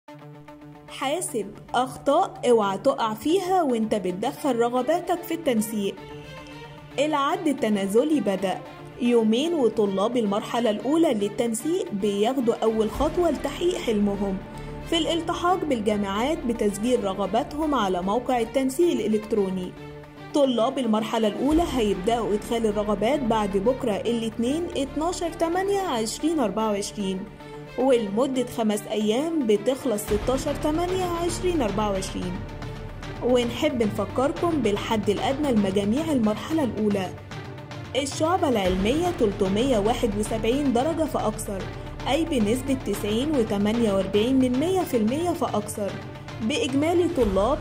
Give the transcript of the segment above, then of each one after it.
حاسب أخطاء اوعى تقع فيها وانت بتدخل رغباتك في التنسيق العد التنازلي بدأ يومين وطلاب المرحلة الأولى للتنسيق بياخدوا أول خطوة لتحقيق حلمهم في الالتحاق بالجامعات بتسجيل رغباتهم على موقع التنسيق الإلكتروني طلاب المرحلة الأولى هيبدأوا إدخال الرغبات بعد بكرة الاثنين 12 8 2024 ولمدة خمس أيام بتخلص 16 8 2024 ونحب نفكركم بالحد الأدنى لمجاميع المرحلة الأولى الشعبة العلمية 371 درجة فأكثر أي بنسبة 90 و 48 من 100% فأكثر بإجمالي طلاب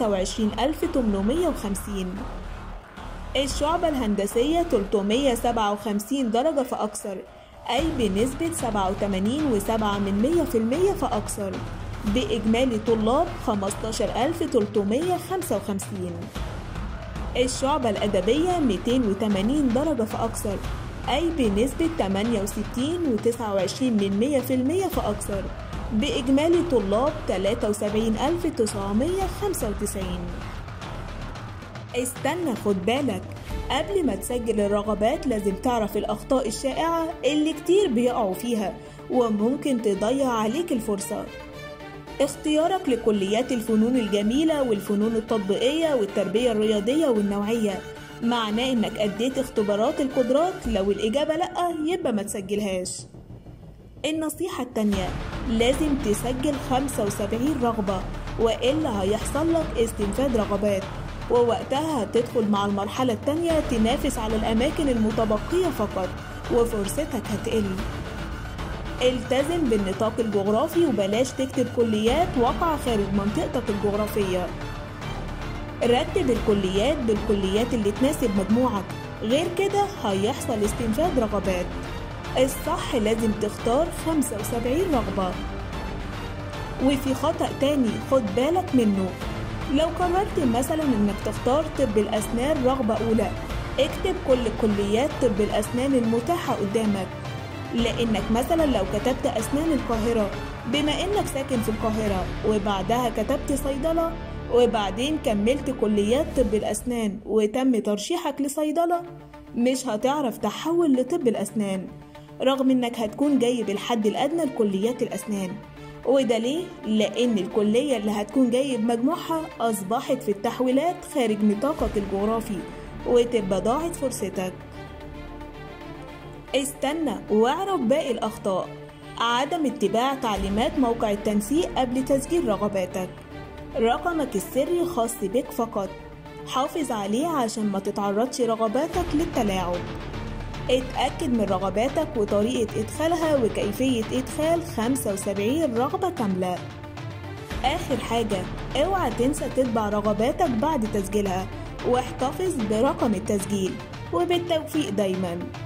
23850 الشعبة الهندسية 357 درجة فأكثر أي بنسبة 87 و 7 من 100% فأكثر بإجمالي طلاب 15355 الشعبة الأدبية 280 درجة فأكثر أي بنسبة 68 و 29 من 100% فأكثر بإجمالي طلاب 73995 استنى خد بالك قبل ما تسجل الرغبات لازم تعرف الأخطاء الشائعة اللي كتير بيقعوا فيها وممكن تضيع عليك الفرصة اختيارك لكليات الفنون الجميلة والفنون التطبيقية والتربية الرياضية والنوعية معناه انك اديت اختبارات القدرات لو الإجابة لأ يبقى ما تسجلهاش النصيحة التانية لازم تسجل 75 رغبة وإلا هيحصل لك استنفاد رغبات ووقتها هتدخل مع المرحلة التانية تنافس على الأماكن المتبقية فقط وفرصتك هتقل التزم بالنطاق الجغرافي وبلاش تكتب كليات واقعة خارج منطقتك الجغرافية رتب الكليات بالكليات اللي تناسب مجموعك غير كده هيحصل استنفاد رغبات الصح لازم تختار 75 رغبة وفي خطأ تاني خد بالك منه لو قررت مثلا انك تختار طب الأسنان رغبة أولى اكتب كل كليات طب الأسنان المتاحة قدامك لأنك مثلا لو كتبت أسنان القاهرة بما إنك ساكن في القاهرة وبعدها كتبت صيدلة وبعدين كملت كليات طب الأسنان وتم ترشيحك لصيدلة مش هتعرف تحول لطب الأسنان رغم إنك هتكون جايب الحد الأدنى لكليات الأسنان وده ليه؟ لأن الكلية اللي هتكون جايب مجموعها أصبحت في التحويلات خارج نطاقك الجغرافي وتبقى ضاعت فرصتك استنى واعرف باقي الأخطاء عدم اتباع تعليمات موقع التنسيق قبل تسجيل رغباتك رقمك السري خاص بك فقط حافظ عليه عشان ما تتعرضش رغباتك للتلاعب اتأكد من رغباتك وطريقة إدخالها وكيفية إدخال 75 رغبة كاملة آخر حاجة اوعى تنسى تتبع رغباتك بعد تسجيلها واحتفظ برقم التسجيل وبالتوفيق دايماً